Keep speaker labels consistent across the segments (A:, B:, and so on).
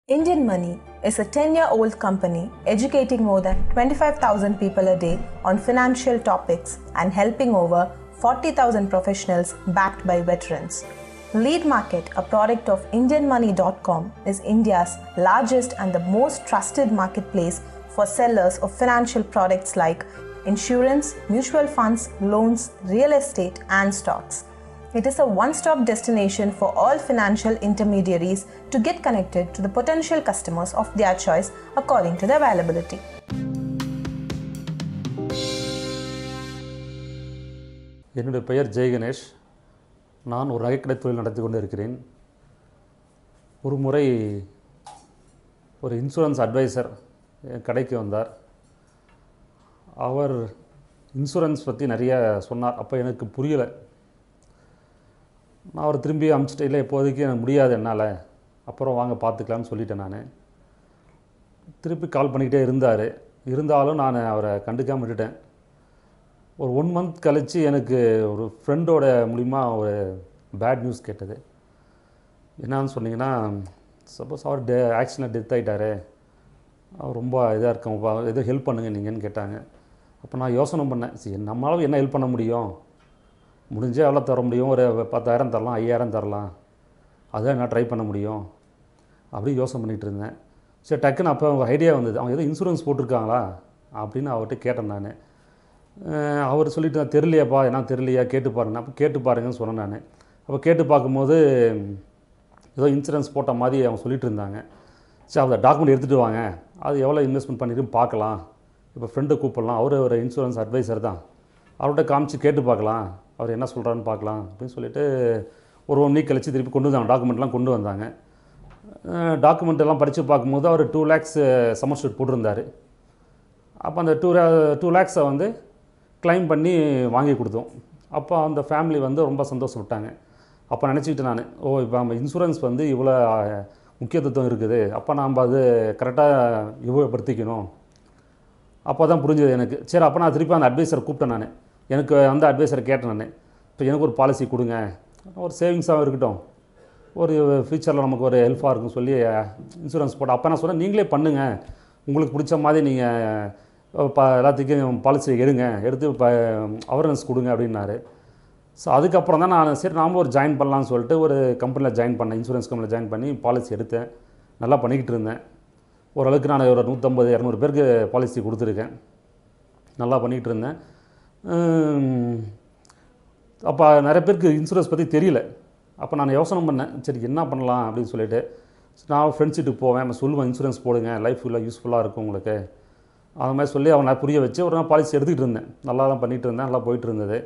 A: Indian Money is a 10 year old company educating more than 25,000 people a day on financial topics and helping over 40,000 professionals backed by veterans. Lead Market, a product of IndianMoney.com, is India's largest and the most trusted marketplace for sellers of financial products like insurance, mutual funds, loans, real estate, and stocks. It is a one stop destination for all financial intermediaries to get connected to the potential customers of their choice according to the availability.
B: என்னுடைய பெயர் ஜெயகணேஷ் நான் ஒரு நகைக்கடை தொழில் நடத்தி கொண்டு இருக்கிறேன் ஒரு முறை ஒரு இன்சூரன்ஸ் அட்வைசர் என் கடைக்கு வந்தார் அவர் இன்சூரன்ஸ் பற்றி நிறைய சொன்னார் அப்போ எனக்கு புரியலை நான் அவர் திரும்பி அமுச்சிட்டு இல்லை இப்போதைக்கு எனக்கு முடியாது என்னால் அப்புறம் வாங்க பார்த்துக்கலான்னு சொல்லிட்டேன் நான் திருப்பி கால் பண்ணிக்கிட்டே இருந்தார் இருந்தாலும் நான் அவரை கண்டுக்காம விட்டுட்டேன் ஒரு ஒன் மந்த் கழித்து எனக்கு ஒரு ஃப்ரெண்டோட மூலிமா ஒரு பேட் நியூஸ் கேட்டது என்னன்னு சொன்னீங்கன்னா சப்போஸ் அவர் டெ ஆக்சிடென்ட் டெத் ஆகிட்டாரு அவர் ரொம்ப இதாக இருக்கோம் எதோ ஹெல்ப் பண்ணுங்க நீங்கன்னு கேட்டாங்க அப்போ நான் யோசனை பண்ணேன் சரி நம்மளால என்ன ஹெல்ப் பண்ண முடியும் முடிஞ்சே எவ்வளோ தர முடியும் ஒரு பத்தாயிரம் தரலாம் ஐயாயிரம் தரலாம் அதான் நான் ட்ரை பண்ண முடியும் அப்படி யோசனை பண்ணிகிட்டு இருந்தேன் சரி டக்குன்னு அப்போ அவங்க ஐடியா வந்தது அவங்க எதுவும் இன்சூரன்ஸ் போட்டிருக்காங்களா அப்படின்னு அவர்கிட்ட கேட்டேன் நான் அவர் சொல்லிட்டு நான் தெரியலையாப்பா என்ன தெரியலையா கேட்டு பாருங்க அப்போ கேட்டு பாருங்கன்னு சொன்னேன் நான் அப்போ கேட்டு பார்க்கும்போது ஏதோ இன்சூரன்ஸ் போட்ட மாதிரி அவங்க சொல்லிட்டு இருந்தாங்க சரி அந்த டாக்குமெண்ட் எடுத்துகிட்டு வாங்க அது எவ்வளோ இன்வெஸ்ட்மெண்ட் பண்ணிட்டு பார்க்கலாம் இப்போ ஃப்ரெண்டை கூப்பிடலாம் அவர் ஒரு இன்சூரன்ஸ் அட்வைசர் தான் அவர்கிட்ட காமிச்சு கேட்டு பார்க்கலாம் அவர் என்ன சொல்கிறான்னு பார்க்கலாம் அப்படின்னு சொல்லிட்டு ஒரு ஒன் வீக் கழிச்சு திருப்பி கொண்டு வந்தாங்க டாக்குமெண்ட்லாம் கொண்டு வந்தாங்க டாக்குமெண்ட் எல்லாம் படித்து பார்க்கும்போது அவர் டூ லேக்ஸ் சம்மர் ஷூட் போட்டிருந்தார் அப்போ அந்த டூ டூ லேக்ஸை வந்து கிளைம் பண்ணி வாங்கி கொடுத்தோம் அப்போ அந்த ஃபேமிலி வந்து ரொம்ப சந்தோஷப்பட்டாங்க அப்போ நினச்சிக்கிட்டு நான் ஓ இப்போ நம்ம இன்சூரன்ஸ் வந்து இவ்வளோ முக்கியத்துவம் இருக்குது அப்போ நாம் அது கரெக்டாக உபயோகப்படுத்திக்கணும் அப்போ தான் புரிஞ்சது எனக்கு சரி அப்போ நான் திருப்பி அந்த அட்வைசரை கூப்பிட்டேன் நான் எனக்கு அந்த அட்வைசரை கேட்டேன் நான் இப்போ எனக்கு ஒரு பாலிசி கொடுங்க ஒரு சேவிங்ஸாகவும் இருக்கட்டும் ஒரு ஃப்யூச்சரில் நமக்கு ஒரு ஹெல்ப்பாக இருக்கும் சொல்லி இன்சூரன்ஸ் போட்டேன் அப்போ நான் சொன்னேன் நீங்களே பண்ணுங்கள் உங்களுக்கு பிடிச்ச மாதிரி நீங்கள் ப எல்லாத்துக்கும் பாலிசி எடுங்க எடுத்து இப்போ அவேர்னஸ் கொடுங்க அப்படின்னாரு ஸோ அதுக்கப்புறம் தான் நான் சரி நாமளும் ஒரு ஜாயின் பண்ணலான்னு சொல்லிட்டு ஒரு கம்பெனியில் ஜாயின் பண்ணேன் இன்சூரன்ஸ் கம்பெனியில் ஜாயின் பண்ணி பாலிசி எடுத்தேன் நல்லா பண்ணிக்கிட்டு இருந்தேன் ஓரளவுக்கு நான் ஒரு நூற்றம்பது இரநூறு பேருக்கு பாலிசி கொடுத்துருக்கேன் நல்லா பண்ணிக்கிட்டு இருந்தேன் அப்போ நிறைய பேருக்கு இன்சூரன்ஸ் பற்றி தெரியல அப்போ நான் யோசனை பண்ணேன் சரி என்ன பண்ணலாம் அப்படின்னு சொல்லிட்டு நான் ஃப்ரெண்ட்ஸிட்டு போவேன் நம்ம சொல்லுவேன் இன்சூரன்ஸ் போடுங்க லைஃப் ஃபுல்லாக யூஸ்ஃபுல்லாக இருக்கும் உங்களுக்கு அது மாதிரி சொல்லி அவனை புரிய வச்சு ஒரு நாள் பாலிசி எடுத்துக்கிட்டு இருந்தேன் நல்லா தான் பண்ணிகிட்டு இருந்தேன் நல்லா போயிட்டு இருந்தது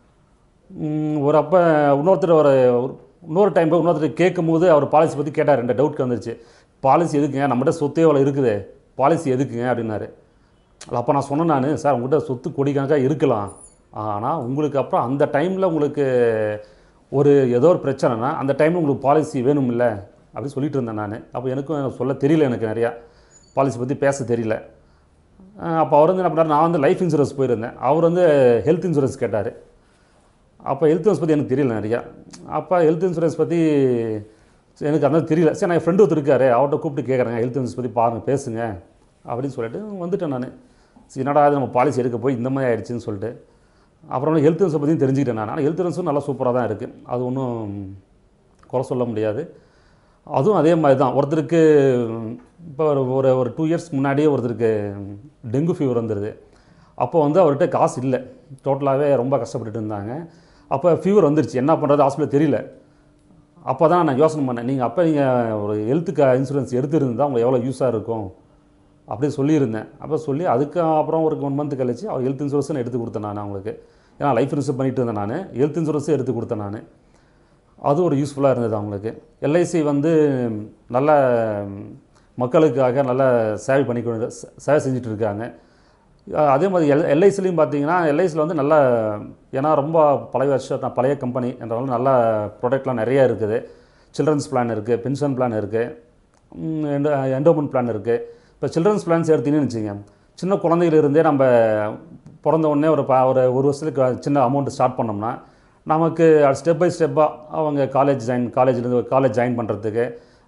B: ஒரு அப்போ இன்னொருத்தர் ஒரு இன்னொரு டைம் போய் இன்னொருத்தர் கேட்கும் போது அவர் பாலிசி பற்றி கேட்டார் ரெண்டு டவுட் வந்துருச்சு பாலிசி எதுக்குங்க நம்மகிட்ட சொத்தே அவ்வளோ இருக்குது பாலிசி எதுக்குங்க அப்படின்னாரு அப்போ நான் சொன்னேன் நான் சார் உங்கள்கிட்ட சொத்து கொடிக்கணக்காக இருக்கலாம் ஆனால் உங்களுக்கு அப்புறம் அந்த டைமில் உங்களுக்கு ஒரு ஏதோ ஒரு பிரச்சனைனா அந்த டைமில் உங்களுக்கு பாலிசி வேணும் இல்லை அப்படின்னு சொல்லிட்டு இருந்தேன் நான் அப்போ எனக்கும் சொல்ல தெரியல எனக்கு நிறையா பாலிசி பற்றி பேச தெரியல அப்போ அவர் வந்து என்ன பண்ணார் நான் வந்து லைஃப் இன்சூரன்ஸ் போயிருந்தேன் அவர் வந்து ஹெல்த் இன்சூரன்ஸ் கேட்டார் அப்போ ஹெல்த் இன்சூரன்ஸ் பற்றி எனக்கு தெரியல நிறையா அப்போ ஹெல்த் இன்சூரன்ஸ் பற்றி எனக்கு அந்த தெரியல சரி நான் என் ஃப்ரெண்டு ஒருத்தர் இருக்காரு அவர்கிட்ட கூப்பிட்டு கேட்குறேங்க ஹெல்த் இன்சூரன்ஸ் பற்றி பாருங்கள் பேசுங்க அப்படின்னு சொல்லிட்டு வந்துட்டேன் நான் சரி என்னடா அது நம்ம பாலிசி எடுக்க போய் இந்த மாதிரி ஆயிடுச்சுன்னு சொல்லிட்டு அப்புறம் ஹெல்த் இன்சூரன்ஸ் பற்றியும் தெரிஞ்சுக்கிட்டேன் நான் ஆனால் ஹெல்த் இன்சூரன்ஸும் நல்லா சூப்பராக தான் இருக்குது அது ஒன்றும் குறை சொல்ல முடியாது அதுவும் அதே மாதிரி தான் ஒருத்தருக்கு இப்போ ஒரு ஒரு ஒரு டூ இயர்ஸ் முன்னாடியே ஒருத்தருக்கு டெங்கு ஃபீவர் வந்துடுது அப்போ வந்து அவர்கிட்ட காசு இல்லை டோட்டலாகவே ரொம்ப கஷ்டப்பட்டுட்டு இருந்தாங்க அப்போ ஃபீவர் வந்துருச்சு என்ன பண்ணுறது ஹாஸ்பிட்டல் தெரியல அப்போ தான் நான் யோசனை பண்ணேன் நீங்கள் அப்போ நீங்கள் ஒரு ஹெல்த்துக்கு இன்சூரன்ஸ் எடுத்துருந்தால் உங்களுக்கு எவ்வளோ யூஸாக இருக்கும் அப்படி சொல்லியிருந்தேன் அப்போ சொல்லி அதுக்கு அப்புறம் ஒரு ஒன் மந்த் கழிச்சு அவர் ஹெல்த் இன்சூரன்ஸும் எடுத்து கொடுத்தேன் நான் அவங்களுக்கு ஏன்னா லைஃப் இன்சூரன்ஸ் பண்ணிட்டு இருந்தேன் நான் ஹெல்த் இன்சூரன்ஸும் எடுத்து கொடுத்தேன் நான் அது ஒரு யூஸ்ஃபுல்லாக இருந்தது அவங்களுக்கு எல்ஐசி வந்து நல்ல மக்களுக்காக நல்ல சேவை பண்ணி சேவை செஞ்சுட்டு இருக்காங்க அதே மாதிரி எல் எல்ஐசிலையும் பார்த்தீங்கன்னா எல்ஐசியில் வந்து நல்ல ஏன்னா ரொம்ப பழைய வருஷம் பழைய கம்பெனி என்றாலும் நல்ல ப்ராடக்ட்லாம் நிறையா இருக்குது சில்ட்ரன்ஸ் பிளான் இருக்குது பென்ஷன் பிளான் இருக்குது என்டோமெண்ட் பிளான் இருக்குது இப்போ சில்ட்ரன்ஸ் பிளான்ஸ் எடுத்தீங்கன்னு வச்சுங்க சின்ன குழந்தையிலிருந்தே நம்ம பிறந்த உடனே ஒரு ப ஒரு ஒரு வருஷத்துக்கு சின்ன அமௌண்ட் ஸ்டார்ட் பண்ணோம்னா நமக்கு ஸ்டெப் பை ஸ்டெப்பாக அவங்க காலேஜ் ஜாயின் காலேஜ்லேருந்து காலேஜ் ஜாயின் பண்ணுறதுக்கு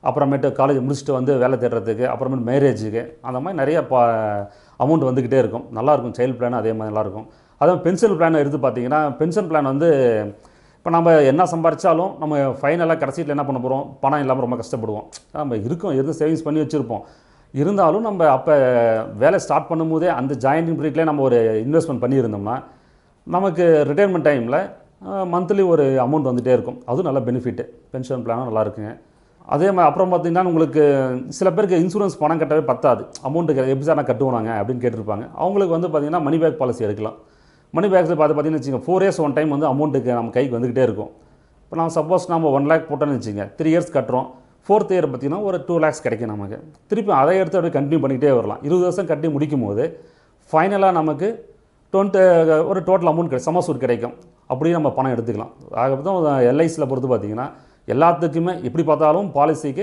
B: அப்புறமேட்டு காலேஜ் முடிச்சுட்டு வந்து வேலை தேடுறதுக்கு அப்புறமேட்டு மேரேஜுக்கு அந்த மாதிரி நிறைய பா அமௌண்ட் வந்துக்கிட்டே இருக்கும் நல்லாயிருக்கும் சைல்டு பிளான் அதே மாதிரி நல்லாயிருக்கும் அதே பென்ஷன் பிளான் எடுத்து பார்த்தீங்கன்னா பென்ஷன் பிளான் வந்து இப்போ நம்ம என்ன சம்பாரிச்சாலும் நம்ம ஃபைனலாக கடைசியில் என்ன பண்ண போகிறோம் பணம் இல்லாமல் ரொம்ப கஷ்டப்படுவோம் நம்ம இருக்கும் எது சேவிங்ஸ் பண்ணி வச்சுருப்போம் இருந்தாலும் நம்ம அப்போ வேலை ஸ்டார்ட் பண்ணும்போதே அந்த ஜாயினிங் பீரியட்லேயே நம்ம ஒரு இன்வெஸ்ட்மெண்ட் பண்ணியிருந்தோம்னா நமக்கு ரிட்டையர்மெண்ட் டைமில் மந்த்லி ஒரு அமௌண்ட் வந்துகிட்டே இருக்கும் அதுவும் நல்ல பெனிஃபிட்டு பென்ஷன் பிளானும் நல்லா இருக்குங்க அதே மாதிரி அப்புறம் பார்த்தீங்கன்னா உங்களுக்கு சில பேருக்கு இன்சூரன்ஸ் பணம் கட்டவே பத்தாது அமௌண்ட்டு எப்படி சார் நான் கட்டுவோம் நாங்கள் அப்படின்னு கேட்டிருப்பாங்க அவங்களுக்கு வந்து பார்த்தீங்கன்னா மணி பேக் பாலிசி எடுக்கலாம் மணி பேக்ஸ் பார்த்து பார்த்தீங்கன்னு வச்சுங்க ஃபோர் இயர்ஸ் ஒன் டைம் வந்து அமௌண்ட்டுக்கு நம்ம கைக்கு வந்துக்கிட்டே இருக்கும் இப்போ நம்ம சப்போஸ் நம்ம ஒன் லேக் போட்டோன்னு வச்சுங்க த்ரீ இயர்ஸ் கட்டுறோம் ஃபோர்த் இயர் பார்த்தீங்கன்னா ஒரு டூ லேக்ஸ் கிடைக்கும் நமக்கு திருப்பி அதை எடுத்து அப்படியே கண்டினியூ பண்ணிக்கிட்டே வரலாம் இருபது வருஷம் கட்டி முடிக்கும் போது ஃபைனலாக நமக்கு டுவெண்ட்டி ஒரு டோட்டல் அமௌண்ட் கிடைக்கும் சமசூர் கிடைக்கும் அப்படியே நம்ம பணம் எடுத்துக்கலாம் ஆகப்போ எல்ஐசியில் பொறுத்து பார்த்தீங்கன்னா எல்லாத்துக்குமே எப்படி பார்த்தாலும் பாலிசிக்கு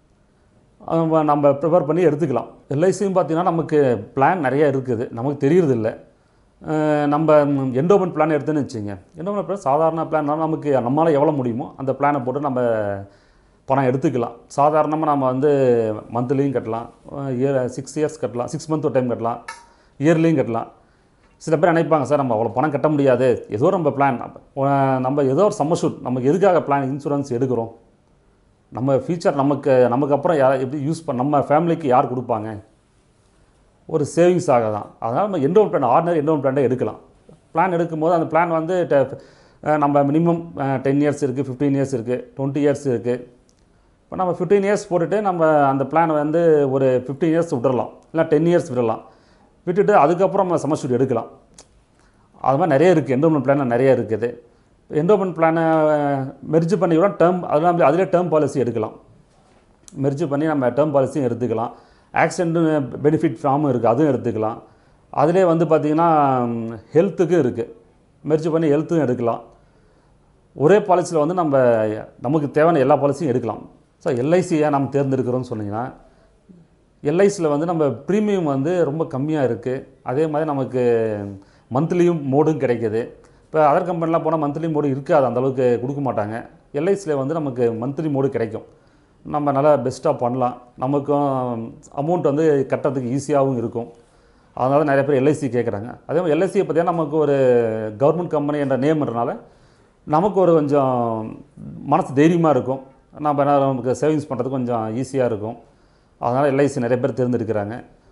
B: அஹ் நம்ம ப்ரிப்பேர் பண்ணி எடுத்துக்கலாம் எல்ஐசியும் பார்த்தீங்கன்னா நமக்கு பிளான் நிறைய இருக்குது நமக்கு தெரியறதில்ல அஹ் நம்ம என்டோமெண்ட் பிளான் எடுத்துன்னு வச்சுங்க என்டோமெண்ட் பிளான் சாதாரண பிளான் நமக்கு நம்மளால் எவ்வளோ முடியுமோ அந்த பிளானை போட்டு நம்ம பணம் எடுத்துக்கலாம் சாதாரணமாக நம்ம வந்து மந்த்லியும் கட்டலாம் இயர் சிக்ஸ் இயர்ஸ் கட்டலாம் சிக்ஸ் மந்த் ஒரு டைம் கட்டலாம் இயர்லியும் கட்டலாம் சில பேர் நினைப்பாங்க சார் நம்ம அவ்வளோ பணம் கட்ட முடியாது ஏதோ நம்ம பிளான் நம்ம ஏதோ ஒரு சம்மர்ஷூட் நமக்கு எதுக்காக பிளான் இன்சூரன்ஸ் எடுக்கிறோம் நம்ம ஃபியூச்சர் நமக்கு நமக்கு அப்புறம் யார் எப்படி யூஸ் பண்ண நம்ம ஃபேமிலிக்கு யார் கொடுப்பாங்க ஒரு சேவிங்ஸ் ஆக தான் அதனால் நம்ம endowment plan ordinary endowment plan எடுக்கலாம் பிளான் எடுக்கும்போது அந்த பிளான் வந்து ட- அஹ் நம்ம மினிமம் டென் இயர்ஸ் இருக்குது ஃபிஃப்டீன் இயர்ஸ் இருக்குது டுவெண்ட்டி இயர்ஸ் இருக்குது இப்போ நம்ம ஃபிஃப்டீன் இயர்ஸ் போட்டுட்டு நம்ம அந்த பிளானை வந்து ஒரு ஃபிஃப்டீன் இயர்ஸ் விட்டுறலாம் இல்லை டென் இயர்ஸ் விடலாம் விட்டுட்டு அதுக்கப்புறம் நம்ம சமஸ்டியூட் எடுக்கலாம் அது மாதிரி நிறைய இருக்குது என்டோமெண்ட் பிளான் நிறைய இருக்குது என்டோமெண்ட் பிளானை மெர்ஜ் பண்ணி கூட டேர்ம் அதெல்லாம் அதிலே டேர்ம் பாலிசி எடுக்கலாம் மெர்ஜ் பண்ணி நம்ம டேர்ம் பாலிசியும் எடுத்துக்கலாம் ஆக்சிடென்ட் பெனிஃபிட் ஃபார்மும் இருக்குது அதுவும் எடுத்துக்கலாம் அதிலே வந்து பார்த்திங்கன்னா ஹெல்த்துக்கும் இருக்குது மெர்ஜ் பண்ணி ஹெல்த்தும் எடுக்கலாம் ஒரே பாலிசியில் வந்து நம்ம நமக்கு தேவையான எல்லா பாலிசியும் எடுக்கலாம் ஸோ எல்ஐசியை நம்ம தேர்ந்தெடுக்கிறோம்னு சொன்னீங்கன்னா எல்ஐசியில் வந்து நம்ம ப்ரீமியம் வந்து ரொம்ப கம்மியாக இருக்குது அதே மாதிரி நமக்கு மந்த்லியும் மோடும் கிடைக்குது இப்போ அதர் கம்பெனிலாம் போனால் மந்த்லி மோடு இருக்காது அந்த அளவுக்கு கொடுக்க மாட்டாங்க எல்ஐசியில் வந்து நமக்கு மந்த்லி மோடு கிடைக்கும் நம்ம நல்லா பெஸ்ட்டாக பண்ணலாம் நமக்கும் அமௌண்ட் வந்து கட்டுறதுக்கு ஈஸியாகவும் இருக்கும் அதனால நிறைய பேர் எல்ஐசி கேட்குறாங்க அதே மாதிரி எல்ஐசியை பார்த்தீங்கன்னா நமக்கு ஒரு கவர்மெண்ட் கம்பெனி என்ற நேம்ன்றனால நமக்கு ஒரு கொஞ்சம் மனசு தைரியமாக இருக்கும் நம்ம என்ன நமக்கு சேவிங்ஸ் பண்ணுறதுக்கு கொஞ்சம் ஈஸியாக இருக்கும் அதனால் எல்ஐசி நிறைய பேர் தேர்ந்தெடுக்கிறாங்க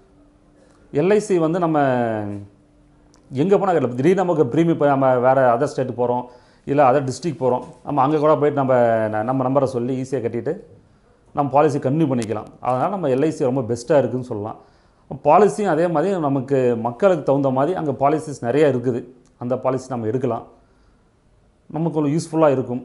B: எல்ஐசி வந்து நம்ம எங்கே போனால் கிடையாது திடீர்னு நமக்கு ப்ரீமியம் இப்போ நம்ம வேறு அதர் ஸ்டேட்டு போகிறோம் இல்லை அதர் டிஸ்ட்ரிக் போகிறோம் நம்ம அங்கே கூட போயிட்டு நம்ம ந- நம்ம நம்பரை சொல்லி ஈஸியாக கட்டிட்டு நம்ம பாலிசி கன்டினியூ பண்ணிக்கலாம் அதனால் நம்ம எல்ஐசி ரொம்ப பெஸ்ட்டாக இருக்குதுன்னு சொல்லலாம் பாலிசியும் அதே மாதிரி நமக்கு மக்களுக்கு தகுந்த மாதிரி அங்கே பாலிசிஸ் நிறைய இருக்குது அந்த பாலிசி நம்ம எடுக்கலாம் நமக்கு கொஞ்சம் யூஸ்ஃபுல்லாக இருக்கும்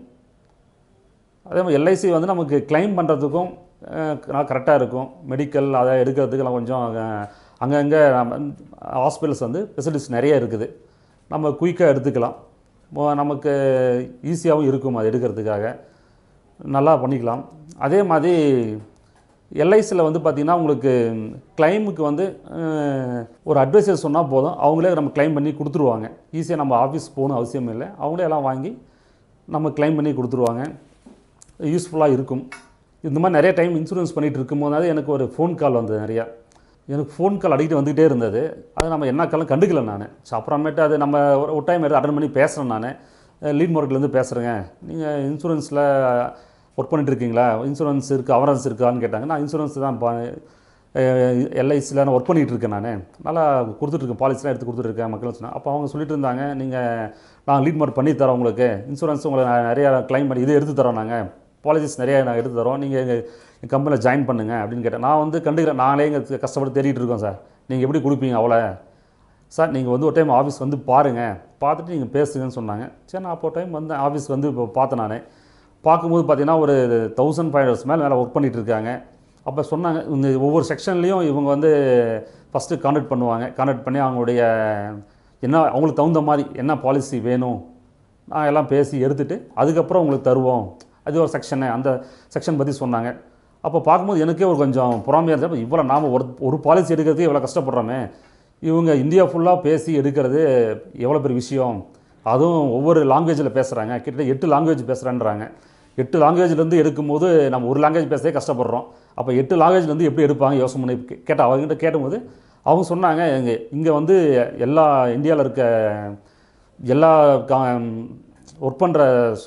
B: அதே மாதிரி எல்ஐசி வந்து நமக்கு கிளைம் பண்ணுறதுக்கும் கரெக்டாக இருக்கும் மெடிக்கல் அதை எடுக்கிறதுக்கெல்லாம் கொஞ்சம் அஹ், அங்கங்கே நம்ம ஹாஸ்பிட்டல்ஸ் வந்து ஃபெசிலிட்டிஸ் நிறைய இருக்குது நம்ம குயிக்காக எடுத்துக்கலாம் மொ- நமக்கு ஈஸியாகவும் இருக்கும் அது எடுக்கிறதுக்காக நல்லா பண்ணிக்கலாம் அதே மாதிரி எல்ஐசியில் வந்து பார்த்திங்கன்னா உங்களுக்கு கிளைமுக்கு வந்து அஹ், ஒரு அட்வைசர் சொன்னால் போதும் அவங்களே நம்ம கிளைம் பண்ணி கொடுத்துருவாங்க ஈஸியாக நம்ம ஆஃபீஸ் போகணும் அவசியம் இல்லை அவங்களே எல்லாம் வாங்கி நம்ம கிளைம் பண்ணி கொடுத்துருவாங்க யூஸ்ஃபுல்லாக இருக்கும் இந்த மாதிரி நிறைய டைம் இன்சூரன்ஸ் பண்ணிகிட்டு இருக்கும்போது எனக்கு ஒரு ஃபோன் கால் வந்தது நிறையா எனக்கு ஃபோன் கால் அடிக்கடி வந்துக்கிட்டே இருந்தது அது நம்ம என்ன காலம் கண்டுக்கல நான் ஸோ அப்புறமேட்டு அது நம்ம ஒரு ஒரு டைம் எடுத்து அட்டன் பண்ணி பேசுகிறேன் நான் லீட் மார்க்கெட்லேருந்து பேசுகிறேங்க நீங்கள் இன்சூரன்ஸில் ஒர்க் பண்ணிட்டு இருக்கீங்களா இன்சூரன்ஸ் இருக்குது அவரன்ஸ் இருக்கான்னு கேட்டாங்க நான் இன்சூரன்ஸ் தான் எல்ஐசியில் நான் ஒர்க் பண்ணிகிட்டு இருக்கேன் நான் நல்லா கொடுத்துட்ருக்கேன் பாலிசிலாம் எடுத்து கொடுத்துட்ருக்கேன் மக்கள் சொன்னேன் அப்போ அவங்க சொல்லிட்டு இருந்தாங்க நீங்கள் நான் லீட் மார்க் பண்ணி தரோம் உங்களுக்கு இன்சூரன்ஸ் உங்களை நான் நிறையா க்ளைம் பண்ணி இது எடுத்து தரோம் நாங்கள் பாலிசிஸ் நிறையா நாங்கள் எடுத்து தரோம் நீங்கள் எங்கள் கம்பெனியில் ஜாயின் பண்ணுங்க அப்படின்னு கேட்டேன் நான் வந்து கண்டுக்கிறேன் நாங்களே இங்கே கஷ்டப்பட்டு தேடிட்டு இருக்கோம் சார் நீங்கள் எப்படி கொடுப்பீங்க அவ்வளோ சார் நீங்கள் வந்து ஒரு டைம் ஆஃபீஸ் வந்து பாருங்கள் பார்த்துட்டு நீங்கள் பேசுங்கன்னு சொன்னாங்க சரி நான் அப்போ டைம் வந்து ஆஃபீஸ் வந்து இப்போ பார்த்தேன் நான் பார்க்கும்போது பார்த்தீங்கன்னா ஒரு தௌசண்ட் ஃபைவ் ஹவர்ஸ் மேலே வேலை ஒர்க் பண்ணிட்டு இருக்காங்க அப்போ சொன்னாங்க இந்த ஒவ்வொரு செக்ஷன்லேயும் இவங்க வந்து ஃபஸ்ட்டு கான்டாக்ட் பண்ணுவாங்க கான்டாக்ட் பண்ணி அவங்களுடைய என்ன அவங்களுக்கு தகுந்த மாதிரி என்ன பாலிசி வேணும் நான் எல்லாம் பேசி எடுத்துட்டு அதுக்கப்புறம் உங்களுக்கு தருவோம் அது ஒரு செக்ஷனு அந்த செக்ஷன் பற்றி சொன்னாங்க அப்போ பார்க்கும்போது எனக்கே ஒரு கொஞ்சம் பொறாமையாக இருந்தது இவ்வளோ நாம் ஒரு ஒரு பாலிசி எடுக்கிறதுக்கு இவ்வளோ கஷ்டப்படுறோமே இவங்க இந்தியா ஃபுல்லாக பேசி எடுக்கிறது எவ்வளோ பெரிய விஷயம் அதுவும் ஒவ்வொரு லாங்குவேஜில் பேசுகிறாங்க கிட்டத்தட்ட எட்டு லாங்குவேஜ் பேசுகிறேன்றாங்க எட்டு லாங்குவேஜ்லேருந்து எடுக்கும்போது நம்ம ஒரு லாங்குவேஜ் பேசவே கஷ்டப்படுறோம் அப்போ எட்டு லாங்குவேஜ்லேருந்து எப்படி எடுப்பாங்க யோசனை பண்ணி கே- கேட்ட அவங்ககிட்ட கேட்டும்போது அவங்க சொன்னாங்க இங்கே இங்கே வந்து எல்லா இந்தியாவில் இருக்க எல்லா ஒர்க் பண்ணுற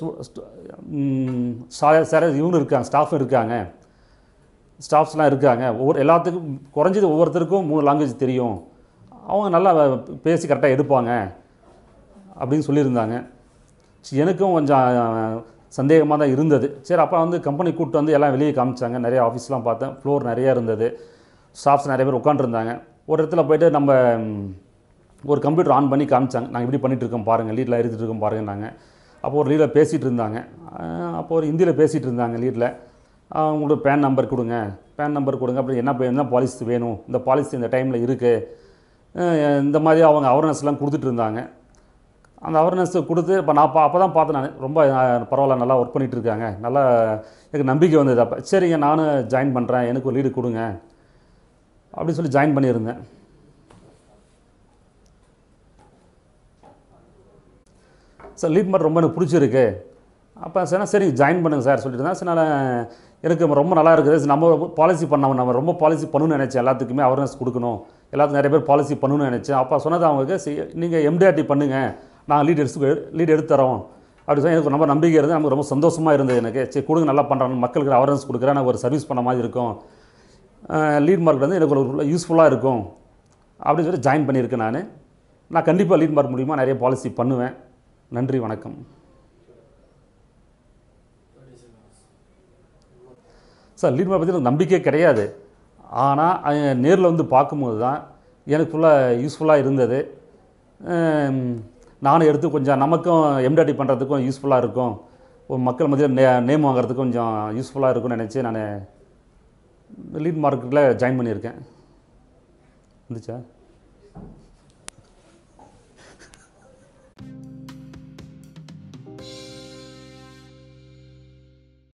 B: சார இவங்க இருக்காங்க ஸ்டாஃபும் இருக்காங்க ஸ்டாஃப்ஸ்லாம் இருக்காங்க ஒவ்வொரு எல்லாத்துக்கும் குறைஞ்சது ஒவ்வொருத்தருக்கும் மூணு லாங்குவேஜ் தெரியும் அவங்க நல்லா பேசி கரெக்டாக எடுப்பாங்க அப்படின்னு சொல்லியிருந்தாங்க சரி, எனக்கும் கொஞ்சம் சந்தேகமாக தான் இருந்தது சரி அப்போ வந்து கம்பெனி கூப்பிட்டு வந்து எல்லாம் வெளியே காமிச்சாங்க நிறைய ஆஃபீஸ்லாம் பார்த்தேன் ஃப்ளோர் நிறையா இருந்தது ஸ்டாஃப்ஸ் நிறைய பேர் உட்காந்துருந்தாங்க ஒரு இடத்துல போயிட்டு நம்ம ம், ஒரு கம்ப்யூட்டர் ஆன் பண்ணி காமிச்சாங்க நாங்கள் இப்படி பண்ணிட்டு இருக்கோம் பாருங்கள் லீடில் எழுதிட்டு இருக்கோம் பாருங்கன்னாங்க அப்போ ஒரு லீடில் பேசிகிட்டு இருந்தாங்க அஹ் அப்போ ஒரு ஹிந்தியில் பேசிகிட்டு இருந்தாங்க லீடில் உங்களோட பேன் நம்பர் கொடுங்க பேன் நம்பர் கொடுங்க அப்படி என்ன பே- என்ன பாலிசி வேணும் இந்த பாலிசி இந்த டைமில் இருக்குது இந்த மாதிரி அவங்க அவேர்னஸ்லாம் கொடுத்துட்டு இருந்தாங்க அந்த அவேர்னஸ் கொடுத்து இப்போ நான் அப்போ தான் பார்த்தேன் நான் ரொம்ப அஹ், பரவாயில்ல நல்லா ஒர்க் பண்ணிட்டு இருக்காங்க நல்லா எனக்கு நம்பிக்கை வந்தது அப்போ சரிங்க நானும் ஜாயின் பண்ணுறேன் எனக்கு ஒரு லீடு கொடுங்க அப்படின்னு சொல்லி ஜாயின் பண்ணியிருந்தேன் சார் லீட் மட்டும் ரொம்ப எனக்கு பிடிச்சிருக்கு அப்போ சார் சரி ஜாயின் பண்ணுங்க சார் சொல்லிட்டு இருந்தேன் சரி நான் எனக்கு ரொம்ப நல்லா இருக்குது சரி, நம்ம பாலிசி பண்ண நம்ம ரொம்ப பாலிசி பண்ணணும்னு நினச்சேன் எல்லாத்துக்குமே அவேர்னஸ் கொடுக்கணும் எல்லாத்துக்கும் நிறைய பேர் பாலிசி பண்ணணும்னு நினச்சேன் அப்போ சொன்னது அவங்களுக்கு நீங்கள் எம்டிஆர்டி பண்ணுங்கள் நான் லீட் எடுத்து லீட் எடுத்து தரோம் அப்படி சொல்லி எனக்கு ரொம்ப நம்பிக்கை இருந்தது நமக்கு ரொம்ப சந்தோஷமாக இருந்தது எனக்கு சரி கொடுங்க நல்லா பண்ணுறாங்க மக்களுக்கு அவேர்னஸ் கொடுக்குறேன் எனக்கு ஒரு சர்வீஸ் பண்ண மாதிரி இருக்கும் லீட் மார்க் வந்து எனக்கு ஒரு யூஸ்ஃபுல்லாக இருக்கும் அப்படின்னு சொல்லி ஜாயின் பண்ணியிருக்கேன் நான் நான் கண்டிப்பாக லீட் மார்க் மூலிமா நிறைய பாலிசி பண்ணுவேன் நன்றி வணக்கம் சார் லீட் மார்க் பற்றி எனக்கு நம்பிக்கை கிடையாது ஆனால் நேரில் வந்து பார்க்கும்போது தான் எனக்கு ஃபுல்லாக யூஸ்ஃபுல்லாக இருந்தது ஹம், நானும் எடுத்து கொஞ்சம் நமக்கும் எம்டாடி பண்ணுறதுக்கும் யூஸ்ஃபுல்லாக இருக்கும் ஒரு மக்கள் மத்தியில் நே நேம் வாங்குறதுக்கு கொஞ்சம் யூஸ்ஃபுல்லாக இருக்கும்னு நினச்சி நான் லீட் மார்க்கெட்டில் ஜாயின் பண்ணியிருக்கேன் இருந்துச்சா